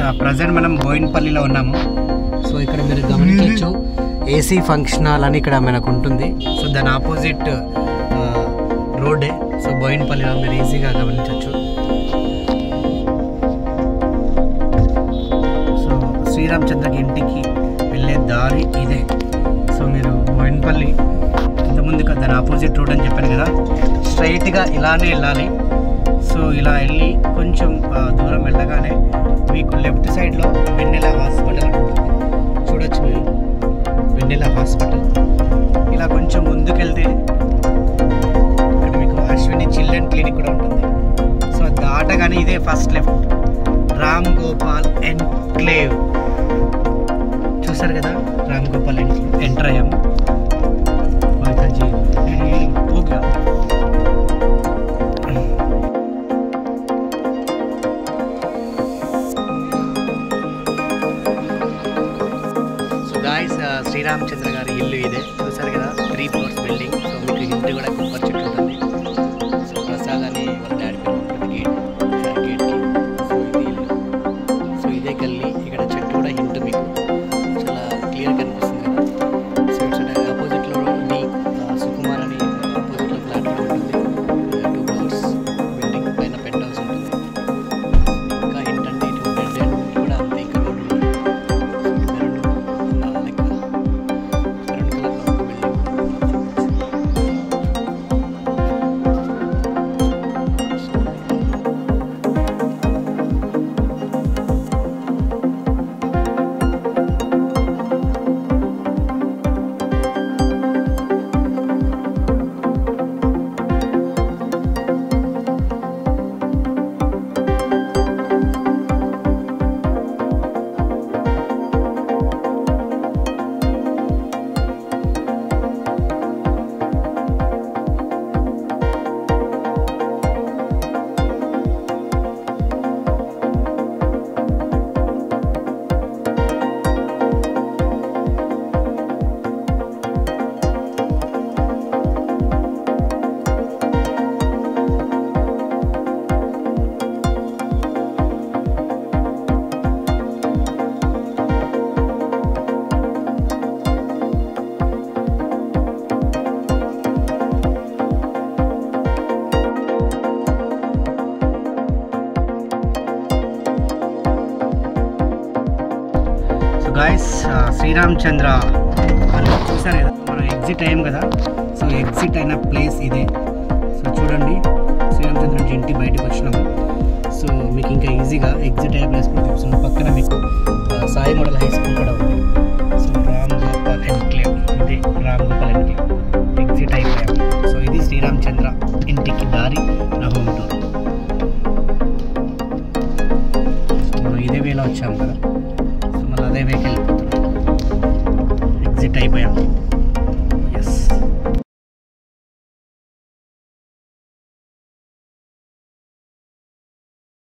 present మనం బోయిన్పల్లిలో ఉన్నాము so ఇక్కడ మీరు గమనించవచ్చు ఏసీ ఫంక్షన్ హాల్ అని ఇక్కడ మనకు ఉంటుంది సో దాని ఆపోజిట్ రోడ్డే సో బోయిన్పల్లిలో మీరు ఈజీగా గమనించవచ్చు సో శ్రీరామచంద్రకి ఇంటికి వెళ్ళే దారి ఇదే సో మీరు బోయిన్పల్లి ఇంతకుముందు కదా దాని ఆపోజిట్ రోడ్ అని చెప్పాను కదా స్ట్రైట్గా ఇలానే వెళ్ళాలి సో ఇలా వెళ్ళి కొంచెం ఆ, దూరం వెళ్ళగానే మీకు లెఫ్ట్ సైడ్లో వెన్నెల హాస్పిటల్ అని ఉంటుంది చూడొచ్చు మీరు వెన్నెల హాస్పిటల్ ఇలా కొంచెం ముందుకెళ్తే ఇక్కడ మీకు అశ్విని చిల్డ్రన్ క్లినిక్ కూడా ఉంటుంది సో దాటగానే ఇదే first left Ram Gopal enclave చూసారు కదా రామ్ గోపాల్ ఎంటర్ అయ్యాము ఓకే సో గాయస్ శ్రీరామచంద్ర గారి ఇల్లు ఇదే చూసారు కదా త్రీ ఫ్లోర్స్ బిల్డింగ్ సో మీకు ఇంటి కూడా కొబ్బరి చెట్టు ఉంటుంది సో ప్రసాద్ అని వాళ్ళ డాడీ పేరు ఉంటుంది గేట్ గేట్కి సో ఇది ఇల్లు సో ఇదే గల్లీ ఇక్కడ చెట్టు కూడా హింట్ మీకు చాలా క్లియర్ కనిపిస్తుంది కదా సో ఇటు సైడ్ ఆపోజిట్లో నీ ఆ, సుకుమార్ అని ఆపోజిట్లో ఫ్లాట్ కూడా ఉంటుంది టూ ఫ్లోర్స్ బిల్డింగ్ పైన పెంట్ హౌస్ ఉంటుంది ఇంకా ఏంటంటే ఇటు డెడ్ ఎండ్ కూడా అంతే ఇంకా రోడ్డు ఉంది మెరూన్ ఆ, లైక్ మెరూన్ కలర్లో ఒక బిల్డింగ్ సో గాయస్ శ్రీరామచంద్ర అని చూసారు కదా మనం ఎగ్జిట్ అయ్యాం కదా సో ఎగ్జిట్ అయిన ప్లేస్ ఇదే సో చూడండి శ్రీరామచంద్ర నుంచి ఇంటి బయటకు వచ్చినాము సో మీకు ఇంకా ఈజీగా ఎగ్జిట్ అయ్యే ప్లేస్ కూడా చూపిస్తున్నాం పక్కన మీకు ఆ, సాయి మోడల్ హై స్కూల్ కూడా ఉంది సో రామ్ గోపాల్ ఎన్క్లేవ్ ఇది రామ్ గోపాల్ ఎన్క్లేవ్ ఎగ్జిట్ అయిపోయాం సో ఇది శ్రీరామచంద్ర ఇంటికి దారి నా హోమ్ టూర్ సో మనం ఇదే వేలో వచ్చాం కదా సో మళ్ళీ అదే వేకి వెళ్ళిపోతున్నాం ఎగ్జిట్ అయిపోయాం